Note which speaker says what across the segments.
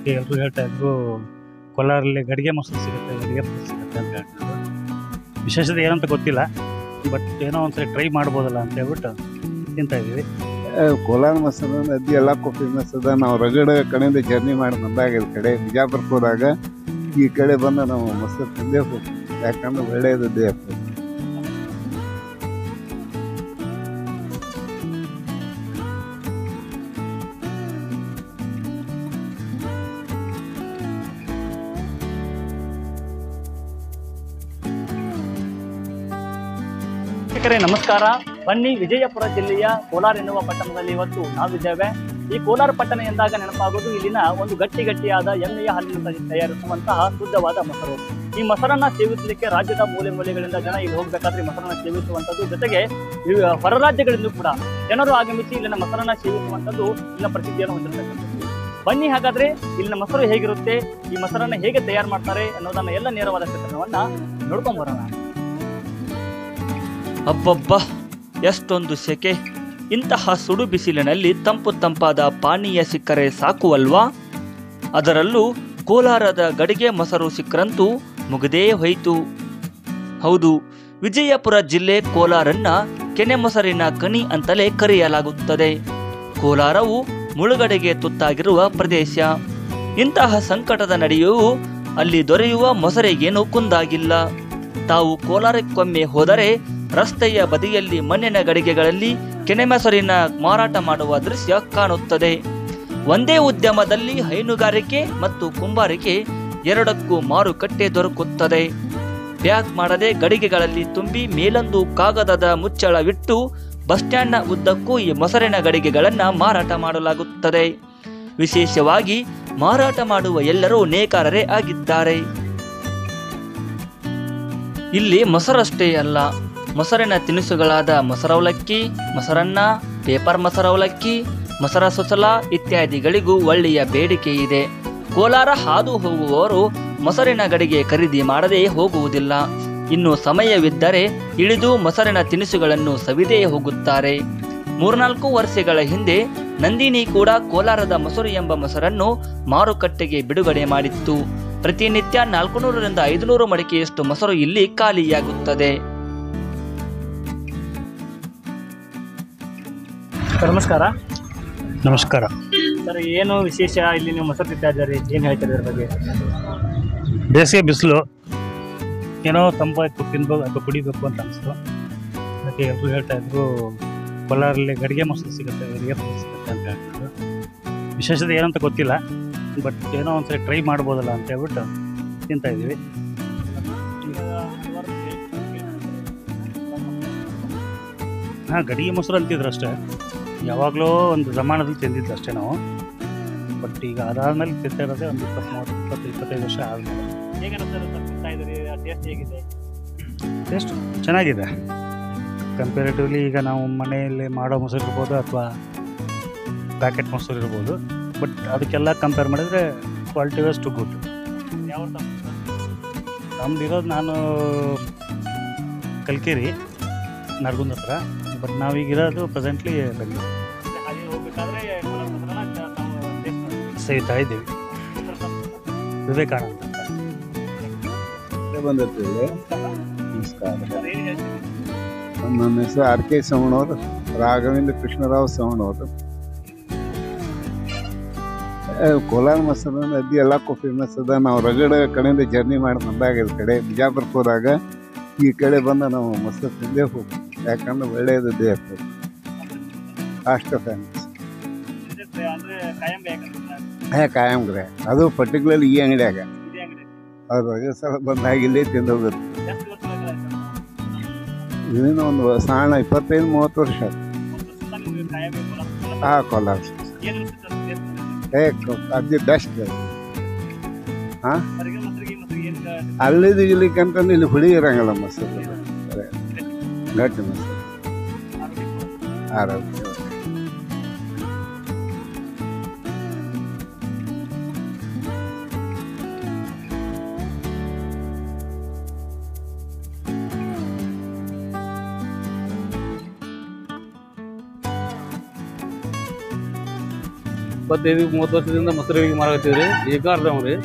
Speaker 1: ಅದಕ್ಕೆ ಎಲ್ಲರೂ ಹೇಳ್ತಾ ಇದ್ರು ಕೋಲಾರಲ್ಲಿ ಗಡಿಗೆ ಮೊಸರು ಸಿಗುತ್ತೆ ಗಡಿಗೆ ಮೊಸರು ಸಿಗುತ್ತೆ ಅಂತ ಹೇಳ್ತಿದ್ರು ವಿಶೇಷತೆ ಏನಂತ ಗೊತ್ತಿಲ್ಲ ಬಟ್ ಏನೋ ಒಂದ್ಸರಿ ಟ್ರೈ ಮಾಡ್ಬೋದಲ್ಲ ಅಂತ ಹೇಳ್ಬಿಟ್ಟು ತಿಂತಾ ಇದ್ದೀವಿ
Speaker 2: ಕೋಲಾರ ಮೊಸರು ನದಿ ಎಲ್ಲಕ್ಕೂ ಫೇಮಸ್ ಅದ ನಾವು ರಗಡ ಕಡೆಯಿಂದ ಜರ್ನಿ ಮಾಡಿ ಬಂದಾಗ ಈ ಕಡೆ ಬಿಜಾಪುರಕ್ಕೆ ಹೋದಾಗ ಈ ಕಡೆ ಬಂದು ನಾವು ಮೊಸರು ತಿಂದೇ ಹೋಗ್ತೀವಿ ಯಾಕಂದ್ರೆ ಒಳ್ಳೆಯದು ದೇಹಕ್ಕೆ
Speaker 3: ವೀಕ್ಷಕರೇ ನಮಸ್ಕಾರ ಬನ್ನಿ ವಿಜಯಪುರ ಜಿಲ್ಲೆಯ ಕೋಲಾರ ಎನ್ನುವ ಪಟ್ಟಣದಲ್ಲಿ ಇವತ್ತು ನಾವಿದ್ದೇವೆ ಈ ಕೋಲಾರ ಪಟ್ಟಣ ಎಂದಾಗ ನೆನಪಾಗೋದು ಇಲ್ಲಿನ ಒಂದು ಗಟ್ಟಿ ಗಟ್ಟಿಯಾದ ಎಮ್ಮೆಯ ಹಾಲಿನಿಂದ ತಯಾರಿಸುವಂತಹ ಶುದ್ಧವಾದ ಮೊಸರು ಈ ಮೊಸರನ್ನ ಸೇವಿಸಲಿಕ್ಕೆ ರಾಜ್ಯದ ಮೂಲೆ ಮೂಲೆಗಳಿಂದ ಜನ ಇಲ್ಲಿ ಹೋಗ್ಬೇಕಾದ್ರೆ ಈ ಮೊಸರನ್ನ ಸೇವಿಸುವಂಥದ್ದು ಜೊತೆಗೆ ಈ ಹೊರ ರಾಜ್ಯಗಳಿಂದ ಕೂಡ ಜನರು ಆಗಮಿಸಿ ಇಲ್ಲಿನ ಮೊಸರನ್ನ ಸೇವಿಸುವಂಥದ್ದು ಇಲ್ಲಿನ ಪ್ರಸಿದ್ಧಿಯನ್ನು ಹೊಂದಿರತಕ್ಕಂಥದ್ದು ಬನ್ನಿ ಹಾಗಾದ್ರೆ ಇಲ್ಲಿನ ಮೊಸರು ಹೇಗಿರುತ್ತೆ ಈ ಮೊಸರನ್ನ ಹೇಗೆ ತಯಾರು ಮಾಡ್ತಾರೆ ಅನ್ನೋದನ್ನ ಎಲ್ಲ ನೇರವಾದ ಚಿತ್ರಣವನ್ನ ನೋಡ್ಕೊಂಡ್ ಬರೋಣ ಅಬ್ಬಬ್ಬ ಎಷ್ಟೊಂದು ಸೆಕೆ ಇಂತಹ ಸುಡು ಬಿಸಿಲಿನಲ್ಲಿ ತಂಪು ತಂಪಾದ ಪಾನೀಯ ಸಿಕ್ಕರೆ ಸಾಕುವಲ್ವಾ ಅದರಲ್ಲೂ ಕೋಲಾರದ ಗಡಿಗೆ ಮೊಸರು ಸಿಕ್ಕರಂತೂ ಮುಗದೇ ಹೋಯಿತು ಹೌದು ವಿಜಯಪುರ ಜಿಲ್ಲೆ ಕೋಲಾರನ್ನ ಕೆನೆ ಮೊಸರಿನ ಕಣಿ ಅಂತಲೇ ಕರೆಯಲಾಗುತ್ತದೆ ಕೋಲಾರವು ಮುಳುಗಡೆಗೆ ತುತ್ತಾಗಿರುವ ಪ್ರದೇಶ ಇಂತಹ ಸಂಕಟದ ನಡೆಯೂ ಅಲ್ಲಿ ದೊರೆಯುವ ಮೊಸರಿಗೇನು ಕುಂದಾಗಿಲ್ಲ ತಾವು ಕೋಲಾರಕ್ಕೊಮ್ಮೆ ಹೋದರೆ ರಸ್ತೆಯ ಬದಿಯಲ್ಲಿ ಮಣ್ಣಿನ ಗಡಿಗೆಗಳಲ್ಲಿ ಕೆನೆಮಸರಿನ ಮಾರಾಟ ಮಾಡುವ ದೃಶ್ಯ ಕಾಣುತ್ತದೆ ಒಂದೇ ಉದ್ಯಮದಲ್ಲಿ ಹೈನುಗಾರಿಕೆ ಮತ್ತು ಕುಂಬಾರಿಕೆ ಎರಡಕ್ಕೂ ಮಾರುಕಟ್ಟೆ ದೊರಕುತ್ತದೆ ಪ್ಯಾಕ್ ಮಾಡದೆ ಗಡಿಗೆಗಳಲ್ಲಿ ತುಂಬಿ ಮೇಲೊಂದು ಕಾಗದದ ಮುಚ್ಚಳವಿಟ್ಟು ಬಸ್ ಸ್ಟ್ಯಾಂಡ್ನ ಉದ್ದಕ್ಕೂ ಈ ಮೊಸರಿನ ಗಡಿಗೆಗಳನ್ನು ಮಾರಾಟ ಮಾಡಲಾಗುತ್ತದೆ ವಿಶೇಷವಾಗಿ ಮಾರಾಟ ಮಾಡುವ ಎಲ್ಲರೂ ನೇಕಾರರೇ ಆಗಿದ್ದಾರೆ ಇಲ್ಲಿ ಮೊಸರಷ್ಟೇ ಅಲ್ಲ ಮೊಸರಿನ ತಿನಿಸುಗಳಾದ ಮೊಸರವಲಕ್ಕಿ ಮೊಸರನ್ನ ಪೇಪರ್ ಮೊಸರವಲಕ್ಕಿ ಮೊಸರ ಸುಸಲ ಇತ್ಯಾದಿಗಳಿಗೂ ಒಳ್ಳೆಯ ಬೇಡಿಕೆ ಇದೆ ಕೋಲಾರ ಹಾದು ಹೋಗುವವರು ಮೊಸರಿನ ಗಡಿಗೆ ಖರೀದಿ ಮಾಡದೇ ಹೋಗುವುದಿಲ್ಲ ಇನ್ನು ಸಮಯವಿದ್ದರೆ ಇಳಿದು ಮೊಸರಿನ ತಿನಿಸುಗಳನ್ನು ಸವಿದೇ ಹೋಗುತ್ತಾರೆ ಮೂರ್ನಾಲ್ಕು ವರ್ಷಗಳ ಹಿಂದೆ ನಂದಿನಿ ಕೂಡ ಕೋಲಾರದ ಮೊಸರು ಎಂಬ ಮೊಸರನ್ನು ಮಾರುಕಟ್ಟೆಗೆ ಬಿಡುಗಡೆ ಮಾಡಿತ್ತು ಪ್ರತಿನಿತ್ಯ ನಾಲ್ಕುನೂರರಿಂದ ಐದುನೂರು ಮಡಿಕೆಯಷ್ಟು ಮೊಸರು ಇಲ್ಲಿ ಖಾಲಿಯಾಗುತ್ತದೆ ನಮಸ್ಕಾರ
Speaker 1: ನಮಸ್ಕಾರ
Speaker 3: ಸರ್ ಏನು ವಿಶೇಷ ಇಲ್ಲಿ ನೀವು ಮೊಸರು ತಿಂತಾ ಇದ್ದಾರೆ ಏನು ಹೇಳ್ತಾರೆ ಇದ್ರ ಬಗ್ಗೆ
Speaker 1: ಬೇಸಿಗೆ ಬಿಸಿಲು ಏನೋ ತಂಪಾಗಿ ತಿನ್ಬೇಕು ಅಥವಾ ಕುಡಿಬೇಕು ಅಂತ ಅನಿಸ್ತು ಅದಕ್ಕೆ ಎಲ್ಲರೂ ಹೇಳ್ತಾ ಇದ್ರು ಕೋಲಾರಲ್ಲಿ ಗಡಿಗೆ ಮೊಸರು ಸಿಗುತ್ತೆ ಗಡಿಗೆ ಮೊಸರು ಸಿಗುತ್ತೆ ಅಂತ ಹೇಳ್ತಿದ್ರು ವಿಶೇಷತೆ ಏನಂತ ಗೊತ್ತಿಲ್ಲ ಬಟ್ ಏನೋ ಒಂದ್ಸರಿ ಟ್ರೈ ಮಾಡ್ಬೋದಲ್ಲ ಅಂತ ಹೇಳ್ಬಿಟ್ಟು ತಿಂತಾ ಇದ್ದೀವಿ ಹಾಂ ಗಡಿಗೆ ಮೊಸರು ಅಂತಿದ್ರು ಅಷ್ಟೇ ಯಾವಾಗಲೂ ಒಂದು ಜಮಾನದಲ್ಲಿ ತಿಂದಿದ್ದು ಅಷ್ಟೇ ನಾವು ಬಟ್ ಈಗ ಅದಾದ್ಮೇಲೆ ತಿಂತಾ ಇರೋದೇ ಒಂದು ಇಪ್ಪತ್ತು ಮೂವತ್ತು ಇಪ್ಪತ್ತು ಇಪ್ಪತ್ತೈದು ವರ್ಷ ಆದಮೇಲೆ
Speaker 3: ಹೇಗೆ ಅನಿಸ್ತದೆ ಸರ್ ತಿಂತಾ ಇದ್ದೀರಿ ಟೇಸ್ಟ್ ಹೇಗಿದೆ
Speaker 1: ಟೇಸ್ಟ್ ಚೆನ್ನಾಗಿದೆ ಕಂಪೇರೇಟಿವ್ಲಿ ಈಗ ನಾವು ಮನೆಯಲ್ಲಿ ಮಾಡೋ ಮೊಸರು ಇರ್ಬೋದು ಅಥವಾ ಪ್ಯಾಕೆಟ್ ಮೊಸರು ಇರ್ಬೋದು ಬಟ್ ಅದಕ್ಕೆಲ್ಲ ಕಂಪೇರ್ ಮಾಡಿದರೆ ಕ್ವಾಲಿಟಿ ವಾಸ್ ಟು ಗುಡ್
Speaker 3: ಯಾವ
Speaker 1: ನಮ್ದು ಇರೋದು ನಾನು ಕಲ್ಕೇರಿ ನರಗುಂದ ಹತ್ರ ಬಟ್ ನಾವೀಗಿರೋದು ಪ್ರೆಸೆಂಟ್ಲಿ ಬೆಂಗಳೂರು
Speaker 3: ಹಾಗೆ ಹೋಗ್ಬೇಕಾದ್ರೆ ಕೋಲಾರ ಮೊಸರನ್ನ ತಾವು ಟೇಸ್ಟ್ ಮಾಡಿ
Speaker 1: ಸೇವ್ತಾ ಇದ್ದೀವಿ ವಿವೇಕಾನಂದ ಅಂತ
Speaker 2: ಬಂದೈತಿ ನಮಸ್ಕಾರ
Speaker 3: ಸರ್ ಏನು ಹೇಳ್ತೀರಿ
Speaker 2: ನನ್ನ ಹೆಸರು ಆರ್ ಕೆ ಸವಣವ್ರು ರಾಘವೇಂದ್ರ ಕೃಷ್ಣರಾವ್ ಸವಣವ್ರು ಏ, ಕೋಲಾರ ಮೊಸರು ನದಿ ಎಲ್ಲಕ್ಕೂ ಫೇಮಸ್ ಅದ ನಾವು ರಗಡ ಕಡೆಯಿಂದ ಜರ್ನಿ ಮಾಡಿ ಬಂದಾಗ ಈ ಕಡೆ ಬಿಜಾಪುರಕ್ಕೆ ಹೋದಾಗ ಈ ಕಡೆ ಬಂದು ನಾವು ಮೊಸರು ತಿಂದೇ ಹೋಗ್ತೀವಿ ಯಾಕಂದ್ರೆ ಒಳ್ಳೆಯದು ದೇಹಕ್ಕೆ ಅಷ್ಟು ಫೇಮಸ್
Speaker 3: ಅಂದ್ರೆ ಅಂದ್ರೆ ಕಾಯಂ ಬೇಕಂತ
Speaker 2: ಹೇ ಕಾಯಂ ಗ್ರೆ ಅದು ಪರ್ಟಿಕ್ಯುಲರ್ಲಿ ಈ ಅಂಗಡಿಯಾಗ
Speaker 3: ಇದೇ ಅಂಗಡಿ
Speaker 2: ಅವ್ರು ರಜೆ ಸಲ ಬಂದಾಗ ಇಲ್ಲೇ ತಿಂದು ಹೋಗುತ್ತೆ
Speaker 3: ಎಷ್ಟು ವರ್ಷಗಳ
Speaker 2: ಇನ್ನೇನು ಒಂದು ಸಣ್ಣ ಇಪ್ಪತ್ತೈದು ಮೂವತ್ತು ವರ್ಷ ಆಯ್ತು.
Speaker 3: ನೀವು ಕಾಯಂ ಬೇಕು
Speaker 2: ಆ ಕೋಲಾರ
Speaker 3: ಏನು ಅನ್ಸುತ್ತೆ ಸರ್ taste?
Speaker 2: ಏ ಅದು ಬೆಸ್ಟ್ ಹಾಂ
Speaker 3: ಹೊರಗೆ ಮೊಸರಿಗೆ ಮೊಸರಿಗೆ ಏನು
Speaker 2: ಅಲ್ಲಿದ್ದು ಇಲ್ಲಿಕ್ಕಂತಂದು ಇಲ್ಲಿ ಹುಳಿ ಇರಂಗಿಲ್ಲ ಮೊಸರು ಬರೇ ಗಟ್ಟಿ ಮೊಸರು ಆರೋಗ್ಯ
Speaker 4: ಇಪ್ಪತ್ತೈದು ಮೂವತ್ತು ವರ್ಷದಿಂದ ಮೊಸರಿಗೆ ಮಾರಾಕತ್ತೀವಿ ರೀ ಏಕಾರ್ದವ್ ರೀ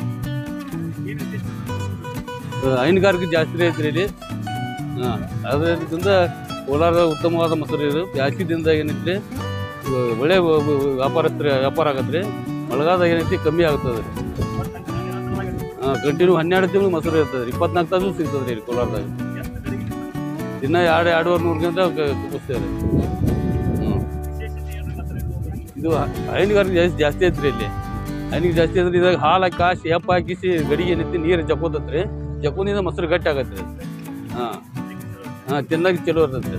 Speaker 4: ಹೈನುಗಾರಿಕೆ ಜಾಸ್ತಿ ಐತ್ರಿ ಇಲ್ಲಿ ಹಾಂ ಅದರಿಂದ ಕೋಲಾರ ಉತ್ತಮವಾದ ಮೊಸರು ಇದು ಬ್ಯಾಸಿದಿಂದ ಏನೈತ್ರಿ ಇವು ಒಳ್ಳೆ ವ- ವ- ವ್ಯಾಪಾರ ಐತ್ರಿ ವ್ಯಾಪಾರ ಆಗತ್ತೆ ರೀ ಮಳೆಗಾಲ ಏನೈತಿ ಕಮ್ಮಿ ಆಗ್ತದೆ ರೀ ಹಾಂ ಕಂಟಿನ್ಯೂ ಹನ್ನೆರಡು ತಿಂಗಳು ಮೊಸರು ಇರ್ತದೆ ರೀ ಇಪ್ಪತ್ನಾಲ್ಕು ತಾಸು ಸಿಗ್ತದೆ ರೀ ಇಲ್ಲಿ ಕೋಲಾರದಾಗ ದಿನ ಎರಡು ಎರಡೂವರೆ ನೂರು ಗಂಟೆ ಕುಡಿಸ್ತೇವೆ ರೀ ಹ್ಞೂ ಇದು ಹೈನುಗಾರಿಕೆ ಜಾಸ್ತಿ ಜಾಸ್ತಿ ಐತ್ರಿ ಇಲ್ಲಿ ಹೈನಿಗೆ ಜಾಸ್ತಿ ಅಂದ್ರೆ ಇದಾಗ ಹಾಲು ಹಾಕಿ ಕಾಸಿ ಎಪ್ಪ ಹಾಕಿಸಿ ಗಡಿಗೆ ಏನೈತಿ ನೀರು ಜಕ್ಕೋತತ್ರಿ ಜಕ್ಕೋದಿಂದ ಮೊಸರು ಗಟ್ಟಿ ಆಗತ್ತೆ ರೀ ಹಾಂ ಹಾಂ ತಿನ್ನಕ್ಕೆ ಚಲೋ ಇರ್ತೈತೆ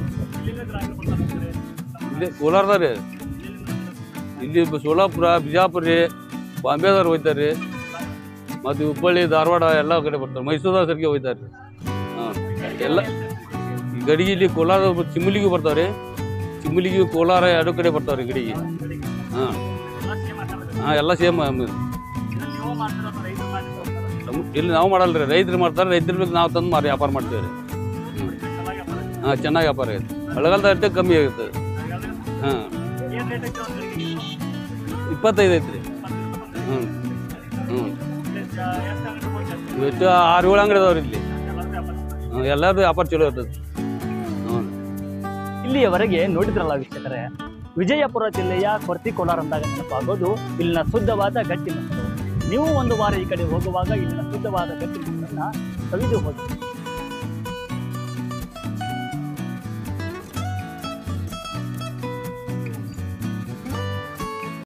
Speaker 4: ಇಲ್ಲಿ ಕೋಲಾರದಾಗ ರೀ ಇಲ್ಲಿ ಬ- ಸೋಲಾಪುರ ಬಿಜಾಪುರ ರೀ ಬಾಂಬೆದವ್ರು ಹೋಯ್ತಾರೆ ರೀ ಮತ್ತು ಹುಬ್ಬಳ್ಳಿ ಧಾರವಾಡ ಎಲ್ಲ ಕಡೆ ಬರ್ತಾರೆ ಮೈಸೂರದಾಗ ಸರಿಗೆ ಹೋಯ್ತಾರೆ ರೀ ಹಾಂ ಎಲ್ಲ ಈ ಗಡಿಗೆ ಇಲ್ಲಿ ಕೋಲಾರ ಚಿಮ್ಮಲಿಗೂ ಬರ್ತಾವೆ ರೀ ಚಿಮ್ಮಲಿಗೂ ಕೋಲಾರ ಎರಡು ಕಡೆ ಬರ್ತಾವೆ ರೀ ಗಡಿಗೆ ಹಾಂ ಹಾಂ ಎಲ್ಲ ಸೇಮ್ ಇಲ್ಲಿ ನಾವು ಮಾಡಲ್ಲ ರೀ ರೈತರು ಮಾಡ್ತಾರೆ ರೈತರ ಬೇಕು ನಾವು ತಂದು ಮಾರಿ ವ್ಯಾಪಾರ ಮಾಡ್ತೀವಿ ರೀ ಹಾಂ ಚೆನ್ನಾಗಿ ವ್ಯಾಪಾರ ಆಗುತ್ತೆ ಮಳೆಗಾಲದ ಅಷ್ಟೇ ಕಮ್ಮಿ ಆಗುತ್ತೆ ಹಾಂ ಇಪ್ಪತ್ತೈದು ಐತ್ರಿ ಹ್ಞೂ ಹ್ಞೂ ಇವತ್ತು ಆರು ಏಳು ಅಂಗಡಿ ಅದಾವ್ರಿ ಇಲ್ಲಿ ಹ್ಞೂ ಎಲ್ಲರದು ವ್ಯಾಪಾರ ಚಲೋ ಇರ್ತದೆ ಹ್ಞೂ
Speaker 3: ಇಲ್ಲಿಯವರೆಗೆ ನೋಡಿದ್ರಲ್ಲ ವೀಕ್ಷಕರೇ ವಿಜಯಪುರ ಜಿಲ್ಲೆಯ ಕೊರ್ತಿ ಕೋಲಾರ ಅಂದಾಗ ನೆನಪಾಗೋದು ಇಲ್ಲಿನ ಶುದ್ಧವಾದ ಗಟ್ಟಿ ಮೊಸರು ನೀವು ಒಂದು ವಾರ ಈ ಕಡೆ ಹೋಗುವಾಗ ಇಲ್ಲಿನ ಶುದ್ಧವಾದ ಗಟ್ಟಿ ಮೊಸರನ್ನ ಸವಿದು ಹೋಗಿ